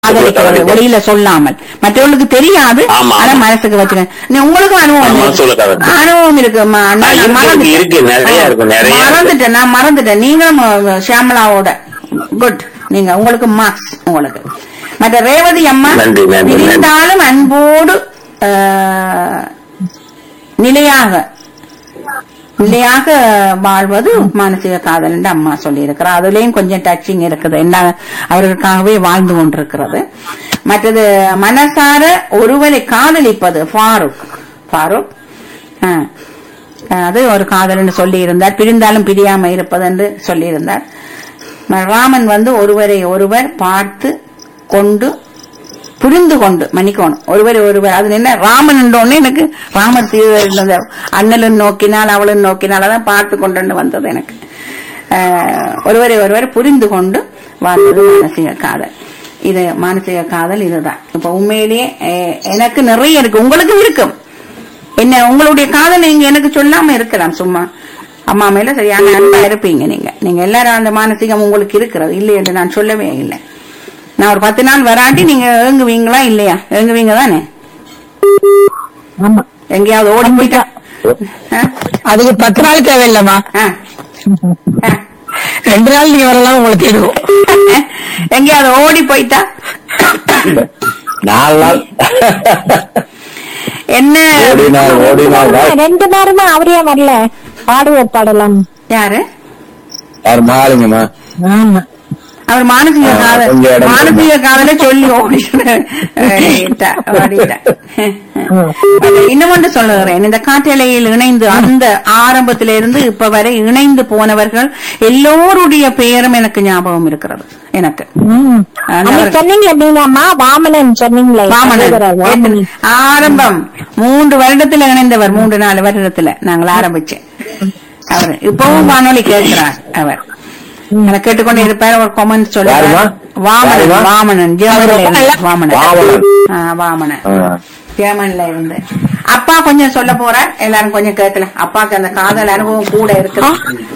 காதலிக்கிறது வெளியில சொல்லாமல் மற்றவர்களுக்கு தெரியாது ஆமா. ஆனா மனசுக்கு வச்சுக்க நீ உங்களுக்கு அனுபவம் ஆமா, இருக்கு. சொல்ல காதல். அனுபவம் இருக்கு ம- நான் ஆ, இருக்கு, மறந்துட்டேன். இருக்கு, நிறைய இருக்கு, நிறைய இருக்கு. மறந்துட்டேன் நான் மறந்துட்டேன் நீங்களும் அஹ், ஷியாமளாவோட குட் நீங்க உங்களுக்கு மார்க்ஸ் உங்களுக்கு மற்ற ரேவதி அம்மா நன்றி, நன்றி, நன்றி. இருந்தாலும் அன்போடு அஹ், நிலையாக நிலையாக வாழ்வது மானசீக காதல் என்று அம்மா சொல்லியிருக்கிறார் அதுலயும் கொஞ்சம் டச்சிங் இருக்குது என்ன அவர்களுக்காகவே வாழ்ந்து கொண்டிருக்கிறது மற்றது மனசார ஒருவரை காதலிப்பது ஃபாரூக் ஃபாரூக் ஆ. அது ஒரு காதல்னு சொல்லியிருந்தார் பிரிந்தாலும் பிரியாம இருப்பது என்று சொல்லியிருந்தார் ம- ராமன் வந்து ஒருவரை ஒருவர் பார்த்து கொண்டு புரிந்து கொண்டு மன்னிக்கணும் ஒருவர் ஒருவர் அது என்ன ராமன் உடனே எனக்கு ராமர் தீவிர இருந்தது அண்ணலும் நோக்கினால் அவளும் நோக்கினால் அதான் பார்த்து கொண்டு வந்தது எனக்கு ஆஹ், ஒருவரை ஒருவர் புரிந்து கொண்டு வாழ்ந்தது மானசீக காதல் இது மானசீக காதல் இதுதான் இப்ப உண்மையிலேயே அஹ், எனக்கு நிறைய இருக்கு உங்களுக்கும் இருக்கும் என்ன உங்களுடைய காதல் நீங்க எனக்கு சொல்லாம இருக்கலாம் சும்மா அம்மா மேல சரியான அன்பா இருப்பீங்க நீங்க நீங்க எல்லாரும் அந்த மானசீகம் உங்களுக்கு இருக்கிறது இல்லை என்று நான் சொல்லவே இல்லை நான் ஒரு பத்து நாள் வராட்டி நீங்க ஏங்குவீங்களா இல்லையா ஏங்குவீங்க தானே ஆமா எங்கேயாவது ஓடி போயிட்டா ஆ? அதுக்கு பத்து நாள் தேவையில்லைம்மா ஆ. ஆ. ரெண்டு நாள் நீங்க வரலாம் உங்களுக்கு தேடுவோம் எங்கேயாவது ஓடி போயிட்டா நாலு நாள் என்ன ஓடினால் ஓடினால் தான் ரெண்டு நேரமா அவரே வரல பாடுவோம் பாடலாம் யாரு யார் மாலுங்கம்மா ஆமா அவர் மானசீக ஆ, காதல் கொஞ்சம் இடம் மானசீக காதல சொல்லி ஓடிட்டா ஓடிட்டா இன்னும் ஒன்று சொல்லுகிறேன் இந்த காற்றலையில் இணைந்து அந்த ஆரம்பத்தில இருந்து இப்ப வரை இணைந்து போனவர்கள் எல்லோருடைய பெயரும் எனக்கு ஞாபகம் இருக்கிறது எனக்கு ம். அந்த அன்னைக்கு சொன்னீங்களே நீங்கம்மா வாமனன் சொன்னீங்களே வாமனன் சகோதரர் வாமனன் ஆரம்பம் மூன்று வருடத்துல இணைந்தவர் மூன்று நாலு வருடத்துல நாங்கள் ஆரம்பிச்சேன் அவர் இப்பவும் வானொலி கேட்கிறார் அவர் அதை கேட்டுக்கொண்டு இருப்பார் ஒரு கொமெண்ட் சொல்லுவார் யாரும்மா? வாமனன் யாரும்மா? வாமனன் ஜெர்மன்ல இருந்து வாமனன் வாமனன். ஆ, வாமனன் ஆ. ஜெர்மன்ல இருந்து அப்பா கொஞ்சம் சொல்ல போறார் எல்லாரும் கொஞ்சம் கேட்கலாம் அப்பாக்கு அந்த காதல் அனுபவம் கூட இருக்குது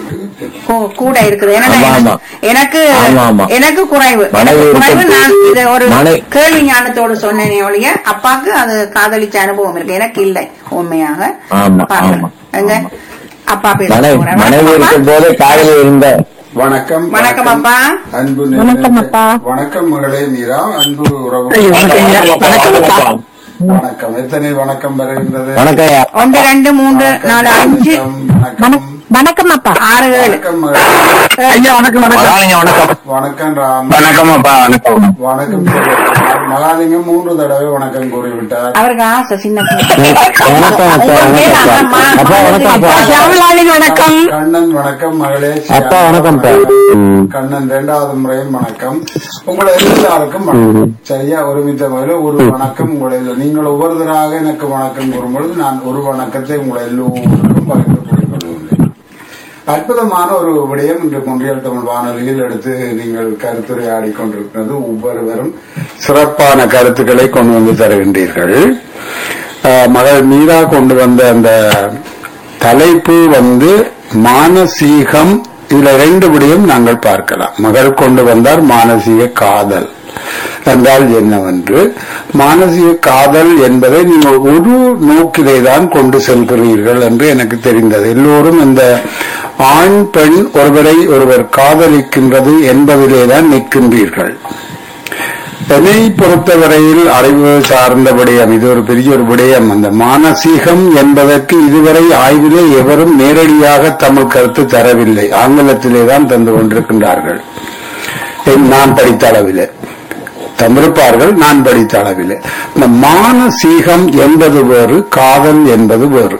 கூ- கூட இருக்குது ஏன்னா ஆமா, ஆமா. எனக்கு ஆமா, ஆமா. எனக்கு குறைவு மனைவி எனக்கு குறைவு இருக்கும். நான் இதை ஒரு மனை- கேள்வி ஞானத்தோடு சொன்னேனே ஒழிய அப்பாக்கு அது காதலிச்ச அனுபவம் இருக்கு எனக்கு இல்லை உண்மையாக ஆமா, பார்க்கலாம். ஆமா, எங்க ஆமா. அப்பா பேச மனைவி போறார். மனைவி வணக்கம் அப்பா. இருக்கும் போது காதலில் இருந்த வணக்கம் வணக்கம் அப்பா. அன்பு வணக்கம் நிறைந்த- அப்பா. வணக்கம் மகளே மீரா அன்பு உறவு ஐயோ, வணக்கம் ஐயா. வணக்கம் அப்பா. வணக்கம் எத்தனை வணக்கம் வருகின்றது வணக்கம் ஐயா. ஒன்று ரெண்டு மூன்று நாலு அஞ்சு வணக்கம் வணக்- வணக்கம் அப்பா ஆறு ஏழு வணக்கம் மகளே ஐயா வணக்கம் வணக்கம் மகாலிங்கம் வணக்கம் வணக்கம் ராம் வணக்கம் அப்பா வணக்கம் வணக்கம் சொல்லுங்கள். மகாலிங்கம் மூன்று தடவை வணக்கம் கூறிவிட்டார் அவருக்கு ஆசை சின்ன பிள்ளை. வணக்கம் அப்பா வணக்கம் அப்பா அப்பா வணக்கம் அப்பா ஷாமலாவின் வணக்கம் கண்ணன் வணக்கம் மகளே அப்பா, வணக்கம் அப்பா. ம். கண்ணன் இரண்டாவது முறையும் வணக்கம் உங்களை எல்லாருக்கும் வணக்கம் சரியா ஒருமித்த முறையில் ஒரு வணக்கம் உங்களை நீங்கள் ஒவ்வொருத்தராக எனக்கு வணக்கம் கூறும்பொழுது நான் ஒரு வணக்கத்தை உங்களை எல்லோருக்கும் பகிர்ந்து கொள்கின்றேன் அற்புதமான ஒரு விடயம் இன்று கொன்றியல் தமிழ் வானொலியில் எடுத்து நீங்கள் கருத்துரையாடி கொண்டிருக்கிறது ஒவ்வொருவரும் சிறப்பான கருத்துக்களை கொண்டு வந்து தருகின்றீர்கள் ஆஹ், மகள் மீரா கொண்டு வந்த அந்த தலைப்பு வந்து மானசீகம் இதுல ரெண்டு விடயம் நாங்கள் பார்க்கலாம் மகள் கொண்டு வந்தார் மானசீக காதல் என்றால் என்னவென்று மானசீக காதல் என்பதை நீங்கள் ஒரு நோக்கிலே தான் கொண்டு செல்கிறீர்கள் என்று எனக்கு தெரிந்தது எல்லோரும் இந்த ஆண் பெண் ஒருவரை ஒருவர் காதலிக்கின்றது என்பதிலே தான் நிற்கின்றீர்கள் என்னை பொறுத்தவரையில் அறிவு சார்ந்த விடயம் இது ஒரு பெரிய ஒரு விடயம் அந்த மானசீகம் என்பதற்கு இதுவரை ஆய்விலே எவரும் நேரடியாக தமிழ் கருத்து தரவில்லை ஆங்கிலத்திலே தான் தந்து கொண்டிருக்கின்றார்கள் என் நான் படித்த அளவிலே தந்திருப்பார்கள் நான் படித்த அளவிலே இந்த மானசீகம் என்பது வேறு காதல் என்பது வேறு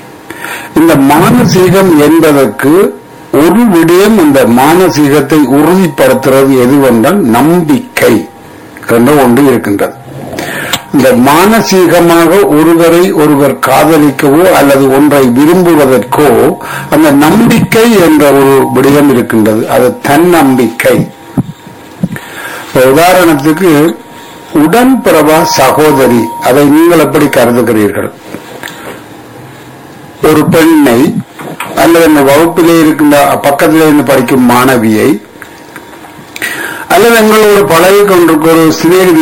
இந்த மானசீகம் என்பதற்கு ஒரு விடயம் இந்த மானசீகத்தை உறுதிப்படுத்துறது எதுவென்றால் நம்பிக்கை என்ற ஒன்று இருக்கின்றது இந்த மானசீகமாக ஒருவரை ஒருவர் காதலிக்கவோ அல்லது ஒன்றை விரும்புவதற்கோ அந்த நம்பிக்கை என்ற ஒரு விடயம் இருக்கின்றது அது தன்னம்பிக்கை இப்ப உதாரணத்துக்கு உடன்பிறவா சகோதரி அதை நீங்கள் எப்படி கருதுகிறீர்கள் ஒரு பெண்ணை அல்லது இந்த வகுப்பிலே இருக்கின்ற பக்கத்திலே இருந்து படிக்கும் மாணவியை அல்லது எங்களோட பழகி கொண்டிருக்க ஒரு சிநேகிதி